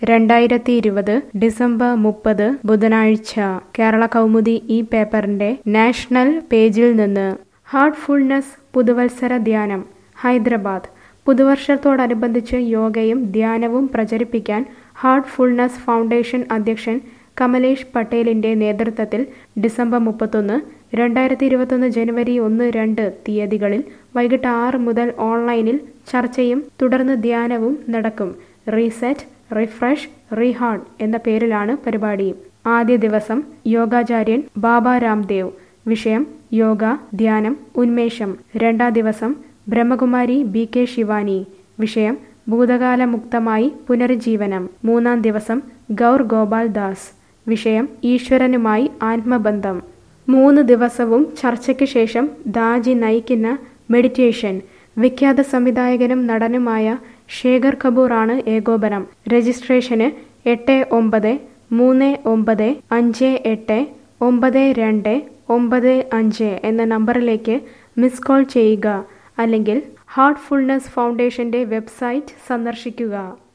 രണ്ടായിരത്തി ഇരുപത് ഡിസംബർ മുപ്പത് ബുധനാഴ്ച കേരള കൗമുദി ഈ പേപ്പറിന്റെ നാഷണൽ പേജിൽ നിന്ന് ഹാർട്ട്ഫുൾനെസ് പുതുവത്സര ധ്യാനം ഹൈദരാബാദ് പുതുവർഷത്തോടനുബന്ധിച്ച് യോഗയും ധ്യാനവും പ്രചരിപ്പിക്കാൻ ഹാർട്ട്ഫുൾനെസ് ഫൗണ്ടേഷൻ അധ്യക്ഷൻ കമലേഷ് പട്ടേലിന്റെ നേതൃത്വത്തിൽ ഡിസംബർ മുപ്പത്തൊന്ന് രണ്ടായിരത്തി ഇരുപത്തൊന്ന് ജനുവരി ഒന്ന് രണ്ട് തീയതികളിൽ വൈകിട്ട് ആറ് മുതൽ ഓൺലൈനിൽ ചർച്ചയും തുടർന്ന് ധ്യാനവും നടക്കും റീസെറ്റ് റിഫ്രഷ് റീഹാർഡ് എന്ന പേരിലാണ് പരിപാടി ആദ്യ ദിവസം യോഗാചാര്യൻ ബാബ രാംദേവ് വിഷയം യോഗ ധ്യാനം ഉന്മേഷം രണ്ടാം ദിവസം ബ്രഹ്മകുമാരി ബി കെ ശിവാനി വിഷയം ഭൂതകാലമുക്തമായി പുനരുജ്ജീവനം മൂന്നാം ദിവസം ഗൗർ ഗോപാൽ ദാസ് വിഷയം ഈശ്വരനുമായി ആത്മബന്ധം മൂന്ന് ദിവസവും ചർച്ചയ്ക്ക് ശേഷം ദാജി നയിക്കുന്ന മെഡിറ്റേഷൻ വിഖ്യാത സംവിധായകനും നടനുമായ ശേഖർ കപൂർ ആണ് ഏകോപനം രജിസ്ട്രേഷന് എട്ട് ഒമ്പത് മൂന്ന് ഒമ്പത് അഞ്ച് എട്ട് ഒമ്പത് രണ്ട് ഒമ്പത് അഞ്ച് എന്ന നമ്പറിലേക്ക് മിസ് കോൾ ചെയ്യുക അല്ലെങ്കിൽ ഹാർട്ട്ഫുൾനെസ് ഫൗണ്ടേഷന്റെ വെബ്സൈറ്റ് സന്ദർശിക്കുക